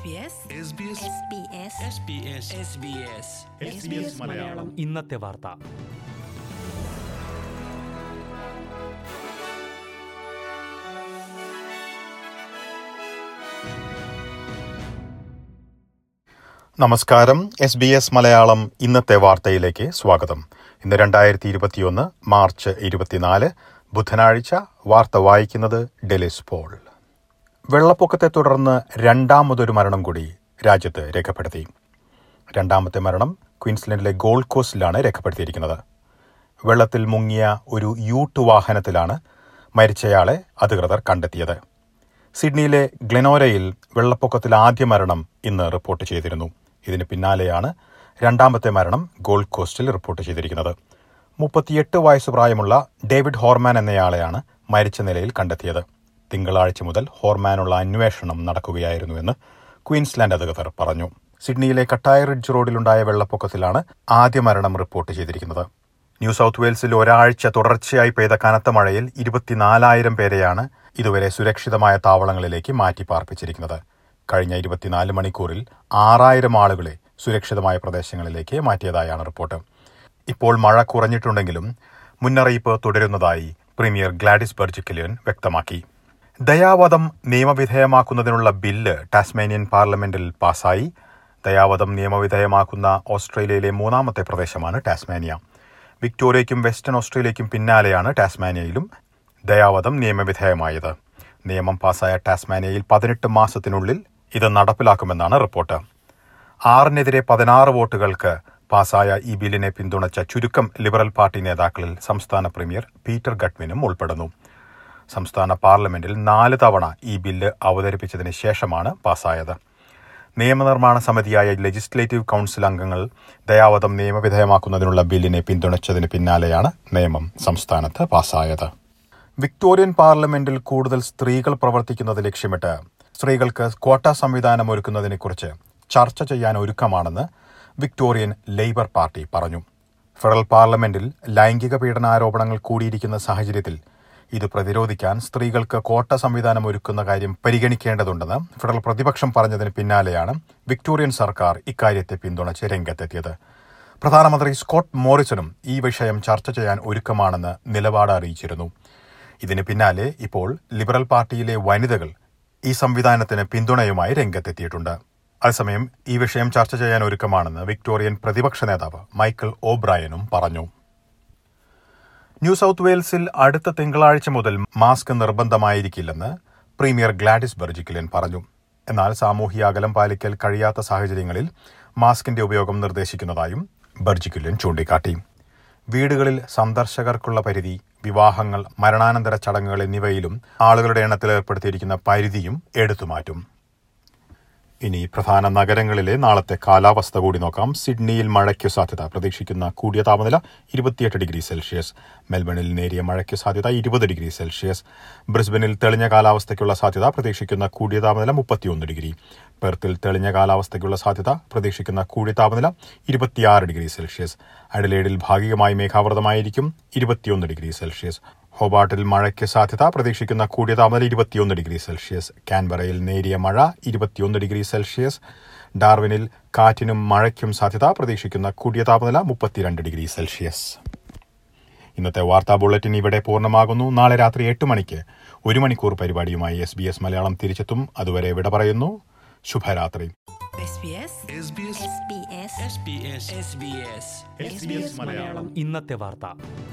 മലയാളം ഇന്നത്തെ വാർത്ത നമസ്കാരം എസ് ബി എസ് മലയാളം ഇന്നത്തെ വാർത്തയിലേക്ക് സ്വാഗതം ഇന്ന് രണ്ടായിരത്തി ഇരുപത്തിയൊന്ന് മാർച്ച് ഇരുപത്തിനാല് ബുധനാഴ്ച വാർത്ത വായിക്കുന്നത് ഡെലിസ് പോൾ വെള്ളപ്പൊക്കത്തെ തുടർന്ന് രണ്ടാമതൊരു മരണം കൂടി രാജ്യത്ത് രേഖപ്പെടുത്തി രണ്ടാമത്തെ മരണം ക്വീൻസ്ലൻഡിലെ ഗോൾഡ് കോസ്റ്റിലാണ് രേഖപ്പെടുത്തിയിരിക്കുന്നത് വെള്ളത്തിൽ മുങ്ങിയ ഒരു യൂട്ട് വാഹനത്തിലാണ് മരിച്ചയാളെ അധികൃതർ കണ്ടെത്തിയത് സിഡ്നിയിലെ ഗ്ലെനോരയിൽ വെള്ളപ്പൊക്കത്തിൽ ആദ്യ മരണം ഇന്ന് റിപ്പോർട്ട് ചെയ്തിരുന്നു ഇതിന് പിന്നാലെയാണ് രണ്ടാമത്തെ മരണം ഗോൾഡ് കോസ്റ്റിൽ റിപ്പോർട്ട് ചെയ്തിരിക്കുന്നത് മുപ്പത്തിയെട്ട് വയസ്സ് പ്രായമുള്ള ഡേവിഡ് ഹോർമാൻ എന്നയാളെയാണ് മരിച്ച നിലയിൽ കണ്ടെത്തിയത് തിങ്കളാഴ്ച മുതൽ ഹോർമാനുള്ള അന്വേഷണം നടക്കുകയായിരുന്നുവെന്ന് ക്വീൻസ്ലാൻഡ് അധികൃതർ പറഞ്ഞു സിഡ്നിയിലെ കട്ടായ റിഡ്ജ് റോഡിലുണ്ടായ വെള്ളപ്പൊക്കത്തിലാണ് ആദ്യ മരണം റിപ്പോർട്ട് ചെയ്തിരിക്കുന്നത് ന്യൂ സൗത്ത് വെയിൽസിൽ ഒരാഴ്ച തുടർച്ചയായി പെയ്ത കനത്ത മഴയിൽ ഇരുപത്തിനാലായിരം പേരെയാണ് ഇതുവരെ സുരക്ഷിതമായ താവളങ്ങളിലേക്ക് മാറ്റി പാർപ്പിച്ചിരിക്കുന്നത് കഴിഞ്ഞ ഇരുപത്തിനാല് മണിക്കൂറിൽ ആറായിരം ആളുകളെ സുരക്ഷിതമായ പ്രദേശങ്ങളിലേക്ക് മാറ്റിയതായാണ് റിപ്പോർട്ട് ഇപ്പോൾ മഴ കുറഞ്ഞിട്ടുണ്ടെങ്കിലും മുന്നറിയിപ്പ് തുടരുന്നതായി പ്രീമിയർ ഗ്ലാഡിസ് ബർജിക്കലിയൻ വ്യക്തമാക്കി ദയാവധം നിയമവിധേയമാക്കുന്നതിനുള്ള ബില്ല് ടാസ്മേനിയൻ പാർലമെന്റിൽ പാസായി ദയാവധം നിയമവിധേയമാക്കുന്ന ഓസ്ട്രേലിയയിലെ മൂന്നാമത്തെ പ്രദേശമാണ് ടാസ്മാനിയ വിക്ടോറിയയ്ക്കും വെസ്റ്റേൺ ഓസ്ട്രേലിയയ്ക്കും പിന്നാലെയാണ് ടാസ്മാനിയയിലും ദയാവധം നിയമവിധേയമായത് നിയമം പാസായ ടാസ്മാനിയയിൽ പതിനെട്ട് മാസത്തിനുള്ളിൽ ഇത് നടപ്പിലാക്കുമെന്നാണ് റിപ്പോർട്ട് ആറിനെതിരെ പതിനാറ് വോട്ടുകൾക്ക് പാസായ ഈ ബില്ലിനെ പിന്തുണച്ച ചുരുക്കം ലിബറൽ പാർട്ടി നേതാക്കളിൽ സംസ്ഥാന പ്രീമിയർ പീറ്റർ ഗഡ്വിനും ഉൾപ്പെടുന്നു സംസ്ഥാന പാർലമെന്റിൽ നാല് തവണ ഈ ബില്ല് അവതരിപ്പിച്ചതിന് ശേഷമാണ് പാസായത് നിയമനിർമ്മാണ സമിതിയായ ലെജിസ്ലേറ്റീവ് കൌൺസിൽ അംഗങ്ങൾ ദയാവധം നിയമവിധേയമാക്കുന്നതിനുള്ള ബില്ലിനെ പിന്തുണച്ചതിന് പിന്നാലെയാണ് നിയമം സംസ്ഥാനത്ത് പാസായത് വിക്ടോറിയൻ പാർലമെന്റിൽ കൂടുതൽ സ്ത്രീകൾ പ്രവർത്തിക്കുന്നത് ലക്ഷ്യമിട്ട് സ്ത്രീകൾക്ക് ക്വാട്ട സംവിധാനം ഒരുക്കുന്നതിനെക്കുറിച്ച് ചർച്ച ചെയ്യാൻ ഒരുക്കമാണെന്ന് വിക്ടോറിയൻ ലേബർ പാർട്ടി പറഞ്ഞു ഫെഡറൽ പാർലമെന്റിൽ ലൈംഗിക പീഡനാരോപണങ്ങൾ കൂടിയിരിക്കുന്ന സാഹചര്യത്തിൽ ഇത് പ്രതിരോധിക്കാൻ സ്ത്രീകൾക്ക് കോട്ട സംവിധാനം ഒരുക്കുന്ന കാര്യം പരിഗണിക്കേണ്ടതുണ്ടെന്ന് ഫെഡറൽ പ്രതിപക്ഷം പറഞ്ഞതിന് പിന്നാലെയാണ് വിക്ടോറിയൻ സർക്കാർ ഇക്കാര്യത്തെ പിന്തുണച്ച് രംഗത്തെത്തിയത് പ്രധാനമന്ത്രി സ്കോട്ട് മോറിസണും ഈ വിഷയം ചർച്ച ചെയ്യാൻ ഒരുക്കമാണെന്ന് നിലപാട് അറിയിച്ചിരുന്നു ഇതിന് പിന്നാലെ ഇപ്പോൾ ലിബറൽ പാർട്ടിയിലെ വനിതകൾ ഈ സംവിധാനത്തിന് പിന്തുണയുമായി രംഗത്തെത്തിയിട്ടുണ്ട് അതേസമയം ഈ വിഷയം ചർച്ച ചെയ്യാൻ ഒരുക്കമാണെന്ന് വിക്ടോറിയൻ പ്രതിപക്ഷ നേതാവ് മൈക്കിൾ ഓബ്രായനും പറഞ്ഞു ന്യൂ സൗത്ത് വെയിൽസിൽ അടുത്ത തിങ്കളാഴ്ച മുതൽ മാസ്ക് നിർബന്ധമായിരിക്കില്ലെന്ന് പ്രീമിയർ ഗ്ലാഡിസ് ബെർജിക്കിലിയൻ പറഞ്ഞു എന്നാൽ സാമൂഹ്യ അകലം പാലിക്കൽ കഴിയാത്ത സാഹചര്യങ്ങളിൽ മാസ്കിന്റെ ഉപയോഗം നിർദ്ദേശിക്കുന്നതായും ബെർജിക്കിലിയൻ ചൂണ്ടിക്കാട്ടി വീടുകളിൽ സന്ദർശകർക്കുള്ള പരിധി വിവാഹങ്ങൾ മരണാനന്തര ചടങ്ങുകൾ എന്നിവയിലും ആളുകളുടെ എണ്ണത്തിൽ ഏർപ്പെടുത്തിയിരിക്കുന്ന പരിധിയും എടുത്തുമാറ്റും ഇനി പ്രധാന നഗരങ്ങളിലെ നാളത്തെ കാലാവസ്ഥ കൂടി നോക്കാം സിഡ്നിയിൽ മഴയ്ക്കു സാധ്യത പ്രതീക്ഷിക്കുന്ന കൂടിയ താപനില ഇരുപത്തിയെട്ട് ഡിഗ്രി സെൽഷ്യസ് മെൽബണിൽ നേരിയ മഴയ്ക്കു സാധ്യത ഇരുപത് ഡിഗ്രി സെൽഷ്യസ് ബ്രിസ്ബനിൽ തെളിഞ്ഞ കാലാവസ്ഥയ്ക്കുള്ള സാധ്യത പ്രതീക്ഷിക്കുന്ന കൂടിയ താപനില മുപ്പത്തിയൊന്ന് ഡിഗ്രി പെർത്തിൽ തെളിഞ്ഞ കാലാവസ്ഥയ്ക്കുള്ള സാധ്യത പ്രതീക്ഷിക്കുന്ന കൂടിയ താപനില ഇരുപത്തിയാറ് ഡിഗ്രി സെൽഷ്യസ് അഡലേഡിൽ ഭാഗികമായി മേഘാവൃതമായിരിക്കും ഇരുപത്തിയൊന്ന് ഡിഗ്രി സെൽഷ്യസ് ഹോബാട്ടിൽ മഴയ്ക്ക് സാധ്യത പ്രതീക്ഷിക്കുന്ന കൂടിയ താപനില ഇരുപത്തിയൊന്ന് ഡിഗ്രി സെൽഷ്യസ് കാൻബറയിൽ നേരിയ മഴ ഇരുപത്തിയൊന്ന് ഡിഗ്രി സെൽഷ്യസ് ഡാർവിനിൽ കാറ്റിനും മഴയ്ക്കും സാധ്യത പ്രതീക്ഷിക്കുന്ന കൂടിയ താപനില മുപ്പത്തിരണ്ട് ഡിഗ്രി സെൽഷ്യസ് ഇന്നത്തെ വാർത്താ ബുള്ളറ്റിൻ ഇവിടെ പൂർണ്ണമാകുന്നു നാളെ രാത്രി എട്ട് മണിക്ക് ഒരു മണിക്കൂർ പരിപാടിയുമായി എസ് ബി എസ് മലയാളം തിരിച്ചെത്തും അതുവരെ വിട പറയുന്നു ശുഭരാത്രി ഇന്നത്തെ വാർത്ത